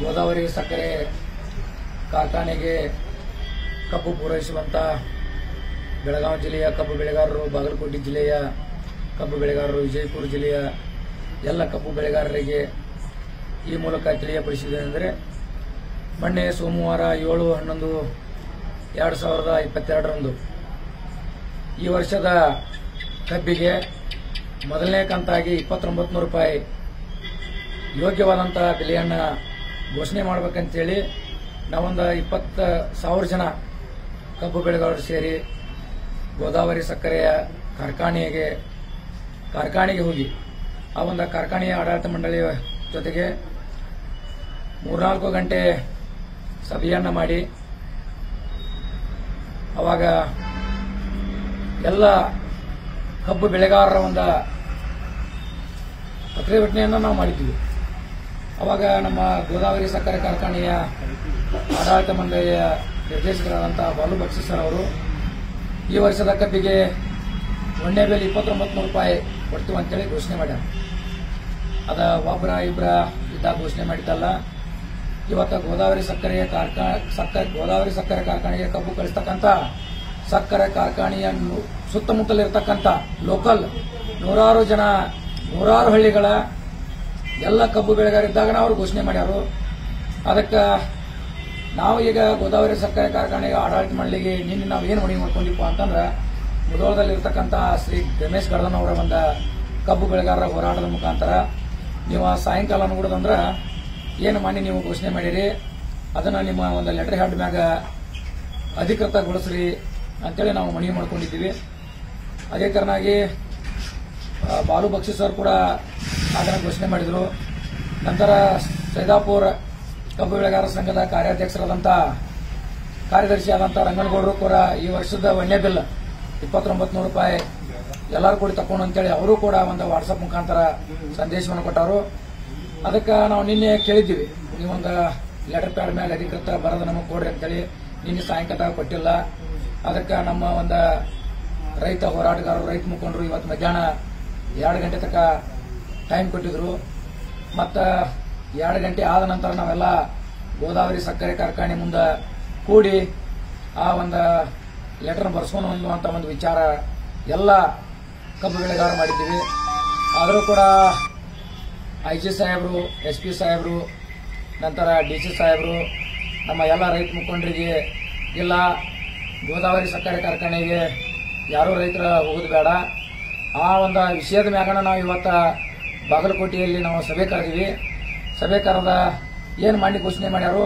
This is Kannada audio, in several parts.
ಗೋದಾವರಿ ಸಕ್ಕರೆ ಕಾರ್ಖಾನೆಗೆ ಕಬ್ಬು ಪೂರೈಸುವಂತ ಬೆಳಗಾವಿ ಜಿಲ್ಲೆಯ ಕಬ್ಬು ಬೆಳೆಗಾರರು ಬಾಗಲಕೋಟೆ ಜಿಲ್ಲೆಯ ಕಬ್ಬು ಬೆಳೆಗಾರರು ವಿಜಯಪುರ ಜಿಲ್ಲೆಯ ಎಲ್ಲ ಕಬ್ಬು ಬೆಳೆಗಾರರಿಗೆ ಈ ಮೂಲಕ ತಿಳಿಯಪಡಿಸಿದ್ದೇನೆಂದರೆ ಮೊನ್ನೆ ಸೋಮವಾರ ಏಳು ಹನ್ನೊಂದು ಎರಡು ಸಾವಿರದ ಇಪ್ಪತ್ತೆರಡರಂದು ಈ ವರ್ಷದ ಕಬ್ಬಿಗೆ ಮೊದಲನೇ ಕಂತಾಗಿ ಇಪ್ಪತ್ತೊಂಬತ್ತು ನೂರು ರೂಪಾಯಿ ಯೋಗ್ಯವಾದಂಥ ಬೆಲೆಯನ್ನು ಘೋಷಣೆ ಮಾಡಬೇಕಂತೇಳಿ ನಾವೊಂದು ಇಪ್ಪತ್ತು ಸಾವಿರ ಜನ ಕಬ್ಬು ಬೆಳೆಗಾರರು ಸೇರಿ ಗೋದಾವರಿ ಸಕ್ಕರೆಯ ಕಾರ್ಖಾನೆಗೆ ಕಾರ್ಖಾನೆಗೆ ಹೋಗಿ ಆ ಒಂದು ಕಾರ್ಖಾನೆಯ ಆಡಳಿತ ಮಂಡಳಿಯ ಜೊತೆಗೆ ಮೂರ್ನಾಲ್ಕು ಗಂಟೆ ಸಭೆಯನ್ನು ಮಾಡಿ ಅವಾಗ ಎಲ್ಲ ಕಬ್ಬು ಬೆಳೆಗಾರರ ಒಂದು ಪ್ರತಿಭಟನೆಯನ್ನು ನಾವು ಮಾಡಿದ್ದೀವಿ ಅವಾಗ ನಮ್ಮ ಗೋದಾವರಿ ಸಕ್ಕರೆ ಕಾರ್ಖಾನೆಯ ಆಡಳಿತ ಮಂಡಳಿಯ ನಿರ್ದೇಶಕರಾದಂತಹ ಬಾಲು ಬಕ್ಷಿ ಸರ್ ಅವರು ಈ ವರ್ಷದ ಕಬ್ಬಿಗೆ ಒಣ್ಣೆ ಬೆಲೆ ಇಪ್ಪತ್ತೊಂಬತ್ತು ನೂರು ರೂಪಾಯಿ ಕೊಡ್ತೀವಿ ಅಂತೇಳಿ ಘೋಷಣೆ ಮಾಡ್ಯಾರ ಅದ ಒಬ್ಬರ ಇಬ್ಬರ ಇದ್ದಾಗ ಘೋಷಣೆ ಮಾಡಿದ್ದಲ್ಲ ಇವತ್ತು ಗೋದಾವರಿ ಸಕ್ಕರೆ ಕಾರ್ಖಾ ಸಕ್ಕರೆ ಗೋದಾವರಿ ಸಕ್ಕರೆ ಕಾರ್ಖಾನೆಗೆ ಕಬ್ಬು ಕಳಿಸ್ತಕ್ಕಂಥ ಸಕ್ಕರೆ ಕಾರ್ಖಾನೆಯ ನು- ಸುತ್ತಮುತ್ತಲಿರ್ತಕ್ಕಂಥ ಲೋಕಲ್ ನೂರಾರು ಜನ ನೂರಾರು ಹಳ್ಳಿಗಳ ಎಲ್ಲ ಕಬ್ಬು ಬೆಳೆಗಾರಿದ್ದಾಗ ಅವರು ಘೋಷಣೆ ಮಾಡ್ಯಾರು ಅದಕ್ಕೆ ನಾವು ಈಗ ಗೋದಾವರಿ ಸಕ್ಕರೆ ಕಾರ್ಖಾನೆಗೆ ಆಡಳಿತ ಮಂಡಳಿಗೆ ನಿನ್ನೆ ನಾವು ಏನು ಮನವಿ ಮಾಡ್ಕೊಂಡಿಪ್ಪ ಅಂತಂದ್ರೆ ಮುಧೋಳದಲ್ಲಿರ್ತಕ್ಕಂಥ ಶ್ರೀ ರಮೇಶ್ ಗರ್ದನ್ ಅವರ ಒಂದು ಕಬ್ಬು ಬೆಳೆಗಾರರ ಹೋರಾಟದ ಮುಖಾಂತರ ನೀವು ಆ ಸಾಯಂಕಾಲ ನೋಡೋದಂದ್ರೆ ಏನು ಮಾಡಿ ನೀವು ಘೋಷಣೆ ಮಾಡಿರಿ ಅದನ್ನ ನಿಮ್ಮ ಒಂದು ಲೆಟರ್ ಹೆಡ್ ಮ್ಯಾಗ ಅಧಿಕೃತಗೊಳಿಸ್ರಿ ಅಂತೇಳಿ ನಾವು ಮನವಿ ಮಾಡ್ಕೊಂಡಿದ್ದೀವಿ ಅದೇ ತರನಾಗಿ ಆ, ಬಾಲು ಬಕ್ಷಿ ಸರ್ ಕೂಡ ಅದನ್ನು ಘೋಷಣೆ ಮಾಡಿದರು ನಂತರ ಸೈದಾಪುರ ಕಬ್ಬು ಬೆಳೆಗಾರರ ಸಂಘದ ಕಾರ್ಯಾಧ್ಯಕ್ಷರಾದಂಥ ಕಾರ್ಯದರ್ಶಿಯಾದಂಥ ರಂಗನಗೌಡರು ಕೂಡ ಈ ವರ್ಷದ ಒಣ್ಣೆ ಬಿಲ್ ಇಪ್ಪತ್ತೊಂಬತ್ತು ನೂರು ರೂಪಾಯಿ ಎಲ್ಲರೂ ಕೂಡಿ ತಕೊಂಡು ಅಂತೇಳಿ ಅವರು ಕೂಡ ಒಂದು ವಾಟ್ಸಪ್ ಮುಖಾಂತರ ಸಂದೇಶವನ್ನು ಕೊಟ್ಟರು ಅದಕ್ಕೆ ನಾವು ನಿನ್ನೆ ಕೇಳಿದ್ದೀವಿ ನೀವೊಂದು ಲೆಟರ್ ಪ್ಯಾಡ್ ಮೇಲೆ ಅಧಿಕೃತ ಬರೋದು ನಮಗೆ ಕೊಡ್ರಿ ಅಂತೇಳಿ ನಿನ್ನೆ ಸಾಯಂಕಾಲ ಕೊಟ್ಟಿಲ್ಲ ಅದಕ್ಕೆ ನಮ್ಮ ಒಂದು ರೈತ ಹೋರಾಟಗಾರರು ರೈತ ಮುಖಂಡರು ಇವತ್ತು ಮಧ್ಯಾಹ್ನ ಎರಡು ಗಂಟೆ ತನಕ ಟೈಮ್ ಕೊಟ್ಟಿದ್ರು ಮತ್ತು ಎರಡು ಗಂಟೆ ಆದ ನಂತರ ನಾವೆಲ್ಲ ಗೋದಾವರಿ ಸಕ್ಕರೆ ಕಾರ್ಖಾನೆ ಮುಂದೆ ಕೂಡಿ ಆ ಒಂದು ಲೆಟರ್ ಬರ್ಸ್ಕೊಂಡು ಅನ್ನುವಂಥ ಒಂದು ವಿಚಾರ ಎಲ್ಲ ಕಬ್ಬು ಬೆಳೆಗಾರ ಮಾಡಿದ್ದೀವಿ ಆದರೂ ಕೂಡ ಐ ಜಿ ಸಾಹೇಬರು ಎಸ್ ಪಿ ಸಾಹೇಬರು ನಂತರ ಡಿ ಸಿ ಸಾಹೇಬರು ನಮ್ಮ ಎಲ್ಲ ರೈತ ಮುಖಂಡರಿಗೆ ಇಲ್ಲ ಗೋದಾವರಿ ಸಕ್ಕರೆ ಕಾರ್ಖಾನೆಗೆ ಯಾರೂ ರೈತರ ಹೋಗೋದು ಬೇಡ ಆ ಒಂದು ವಿಷಯದ ಮ್ಯಾಗನ ನಾವು ಇವತ್ತ ಬಾಗಲಕೋಟೆಯಲ್ಲಿ ನಾವು ಸಭೆ ಕರೆದಿವಿ ಸಭೆ ಕರೆದ ಏನು ಮಾಡಿ ಘೋಷಣೆ ಮಾಡ್ಯಾರು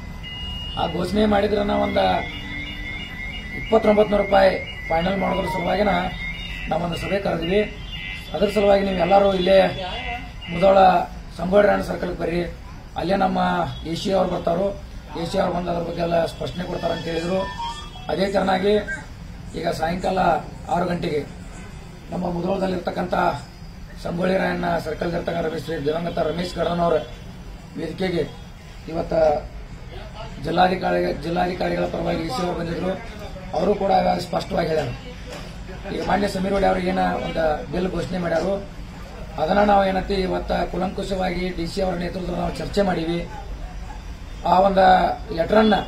ಆ ಘೋಷಣೆ ಮಾಡಿದ್ರೆ ಒಂದು ಇಪ್ಪತ್ತೊಂಬತ್ತು ನೂರು ರೂಪಾಯಿ ಫೈನಲ್ ಮಾಡೋದ್ರ ಸಲುವಾಗಿನ ನಾವೊಂದು ಸಭೆ ಕರೆದ್ವಿ ಅದ್ರ ಸಲುವಾಗಿ ನೀವು ಎಲ್ಲರೂ ಇಲ್ಲೇ ಮುದೋಳ ಸಂಗೋಡಿ ಸರ್ಕಲ್ಗೆ ಬರ್ರಿ ಅಲ್ಲೇ ನಮ್ಮ ಎ ಸಿ ಅವ್ರು ಬರ್ತಾರೋ ಎ ಸಿ ಅವ್ರು ಬಂದು ಅದ್ರ ಬಗ್ಗೆ ಎಲ್ಲ ಸ್ಪಷ್ಟನೆ ಕೊಡ್ತಾರೆ ಅಂತ ಹೇಳಿದ್ರು ಅದೇ ತರನಾಗಿ ಈಗ ಸಾಯಂಕಾಲ ಆರು ಗಂಟೆಗೆ ನಮ್ಮ ಮುದೋಳದಲ್ಲಿರ್ತಕ್ಕಂಥ ಸಂಗೊಳ್ಳಿ ರಾಯಣ್ಣ ಸರ್ಕಲ್ದಿರ್ತಕ್ಕಂಥ ರಮೇಶ್ ಶ್ರೀ ದಿವಂಗತ ರಮೇಶ್ ಗರ್ದನ್ ಅವರ ವೇದಿಕೆಗೆ ಇವತ್ತ ಜಿಲ್ಲಾಧಿಕಾರಿ ಜಿಲ್ಲಾಧಿಕಾರಿಗಳ ಪರವಾಗಿ ಇಸಿ ಅವರು ಬಂದಿದ್ರು ಅವರು ಕೂಡ ಇವಾಗ ಸ್ಪಷ್ಟವಾಗಿ ಹೇಳ್ಯಾರ ಈಗ ಮಾನ್ಯ ಸಮೀರ್ ಒಡೆ ಅವ್ರಿಗೆ ಏನ ಒಂದು ಬಿಲ್ ಘೋಷಣೆ ಮಾಡ್ಯಾರು ಅದನ್ನ ನಾವು ಏನಂತಿ ಇವತ್ತ ಕುಲಂಕುಷವಾಗಿ ಡಿ ಸಿ ಅವರ ನೇತೃತ್ವದಲ್ಲಿ ನಾವು ಚರ್ಚೆ ಮಾಡೀವಿ ಆ ಒಂದು ಲೆಟರನ್ನ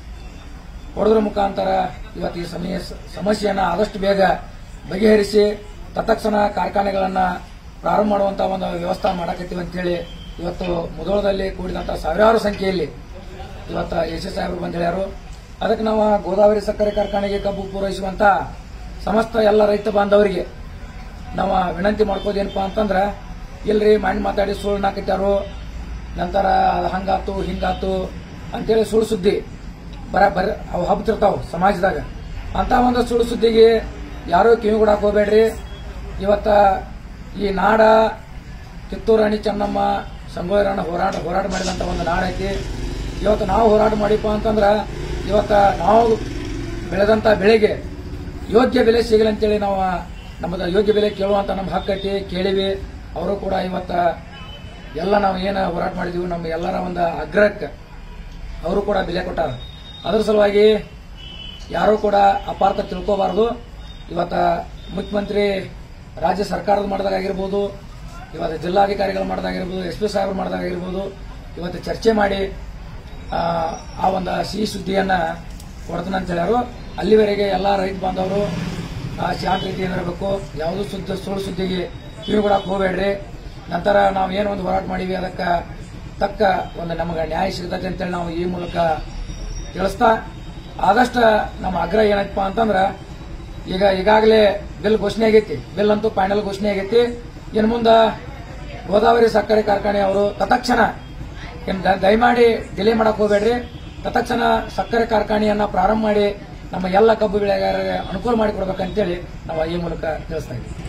ಕೊಡೋದ್ರ ಮುಖಾಂತರ ಇವತ್ತು ಈ ಸಮಯ ಸಮಸ್ಯೆಯನ್ನ ಆದಷ್ಟು ಬೇಗ ಬಗೆಹರಿಸಿ ತತ್ಕ್ಷಣ ಕಾರ್ಖಾನೆಗಳನ್ನ ಪ್ರಾರಂಭ ಮಾಡುವಂತ ಒಂದು ವ್ಯವಸ್ಥೆ ಮಾಡಕತ್ತೀವಿ ಅಂತೇಳಿ ಇವತ್ತು ಮುದೋಳದಲ್ಲಿ ಕೂಡಿದಂತ ಸಾವಿರಾರು ಸಂಖ್ಯೆಯಲ್ಲಿ ಇವತ್ತು ಎಸ್ ಎಸ್ ಸಾಹೇಬರು ಬಂದು ಹೇಳ್ಯಾರು ಅದಕ್ಕೆ ನಾವು ಗೋದಾವರಿ ಸಕ್ಕರೆ ಕಾರ್ಖಾನೆಗೆ ಕಬ್ಬು ಪೂರೈಸುವಂತ ಸಮಸ್ತ ಎಲ್ಲ ರೈತ ಬಾಂಧವರಿಗೆ ನಾವು ವಿನಂತಿ ಮಾಡ್ಕೋದೇನಪ್ಪ ಅಂತಂದ್ರ ಇಲ್ರಿ ಮಾಡಿ ಮಾತಾಡಿ ಸುಳ್ಳು ನಾಕಿಟ್ಟಾರು ನಂತರ ಅದ್ ಹಂಗಾತು ಹಿಂಗಾತು ಅಂತೇಳಿ ಸುಳ್ಳು ಸುದ್ದಿ ಬರ ಬರ ಅವು ಹಬ್ತಿರ್ತಾವ ಸಮಾಜದಾಗ ಅಂತ ಒಂದು ಸುಳ್ಳು ಸುದ್ದಿಗೆ ಯಾರು ಕಿವಿ ಕೊಡಕ್ ಹೋಗ್ಬೇಡ್ರಿ ಇವತ್ತ ಈ ನಾಡ ಕಿತ್ತೂರು ರಾಣಿ ಚೆನ್ನಮ್ಮ ಸಂಗೊಳ್ಳಿ ರಾಣ ಹೋರಾಟ ಹೋರಾಟ ಮಾಡಿದಂತ ಒಂದು ನಾಡ ಐತಿ ಇವತ್ತು ನಾವು ಹೋರಾಟ ಮಾಡಿಪ್ಪ ಅಂತಂದ್ರ ಇವತ್ತ ನಾವು ಬೆಳೆದಂತ ಬೆಳೆಗೆ ಯೋಗ್ಯ ಬೆಲೆ ಸಿಗಲಿ ಅಂತೇಳಿ ನಾವು ನಮ್ಮದು ಯೋಗ್ಯ ಬೆಲೆ ಕೇಳುವಂತ ನಮ್ಮ ಹಕ್ಕೈತಿ ಕೇಳಿವಿ ಅವರು ಕೂಡ ಇವತ್ತ ಎಲ್ಲ ನಾವು ಏನು ಹೋರಾಟ ಮಾಡಿದೀವಿ ನಮ್ಮ ಎಲ್ಲರ ಒಂದು ಆಗ್ರಹಕ್ಕೆ ಅವರು ಕೂಡ ಬೆಲೆ ಕೊಟ್ಟಾರ ಅದ್ರ ಸಲುವಾಗಿ ಯಾರು ಕೂಡ ಅಪಾರ್ಥ ತಿಳ್ಕೋಬಾರದು ಇವತ್ತ ಮುಖ್ಯಮಂತ್ರಿ ರಾಜ್ಯ ಸರ್ಕಾರದ ಮಾಡಿದಾಗಿರ್ಬೋದು ಇವತ್ತು ಜಿಲ್ಲಾಧಿಕಾರಿಗಳು ಮಾಡಿದಾಗಿರ್ಬೋದು ಎಸ್ ಪಿ ಸಾಹೇಬರು ಮಾಡಿದಾಗಿರ್ಬೋದು ಇವತ್ತು ಚರ್ಚೆ ಮಾಡಿ ಆ, ಆ ಒಂದು ಸಿಹಿ ಸುದ್ದಿಯನ್ನ ಕೊಡ್ತಾನೆ ಅಂತ ಹೇಳ್ಯಾರು ಅಲ್ಲಿವರೆಗೆ ಎಲ್ಲ ರೈತ ಬಾಂಧವರು ಆ, ಶಾಂತ ರೀತಿಯಿಂದ ಇರಬೇಕು ಯಾವುದೂ ಸುದ್ದಿ ಸುಳ್ಳು ಸುದ್ದಿಗೆ ಕಿವಿ ಕೊಡಕ್ಕೆ ಹೋಗಬೇಡ್ರಿ ನಂತರ ನಾವು ಏನು ಒಂದು ಹೋರಾಟ ಮಾಡೀವಿ ಅದಕ್ಕೆ ತಕ್ಕ ಒಂದು ನಮಗೆ ನ್ಯಾಯ ಸಿಗ್ತದೆ ಅಂತೇಳಿ ನಾವು ಈ ಮೂಲಕ ತಿಳಿಸ್ತಾ ಆದಷ್ಟು ನಮ್ಮ ಆಗ್ರಹ ಏನಪ್ಪ ಅಂತಂದ್ರ ಈಗ ಈಗಾಗಲೇ ಬಿಲ್ ಘೋಷಣೆ ಆಗೈತಿ ಬಿಲ್ ಅಂತೂ ಫೈನಲ್ ಘೋಷಣೆ ಆಗೈತಿ ಇನ್ನು ಮುಂದೆ ಗೋದಾವರಿ ಸಕ್ಕರೆ ಕಾರ್ಖಾನೆ ಅವರು ತತ್ಕ್ಷಣ ಏನ್ ದ- ದಯಮಾಡಿ ಡಿಲೇ ಮಾಡಕ್ ಹೋಗಬೇಡ್ರಿ ತತ್ಕ್ಷಣ ಸಕ್ಕರೆ ಕಾರ್ಖಾನೆಯನ್ನ ಪ್ರಾರಂಭ ಮಾಡಿ ನಮ್ಮ ಎಲ್ಲ ಕಬ್ಬು ಬೆಳೆಗಾರರಿಗೆ ಅನುಕೂಲ ಮಾಡಿಕೊಡ್ಬೇಕಂತೇಳಿ ನಾವು ಈ ಮೂಲಕ ತಿಳಿಸ್ತಾ ಇದ್ದೀವಿ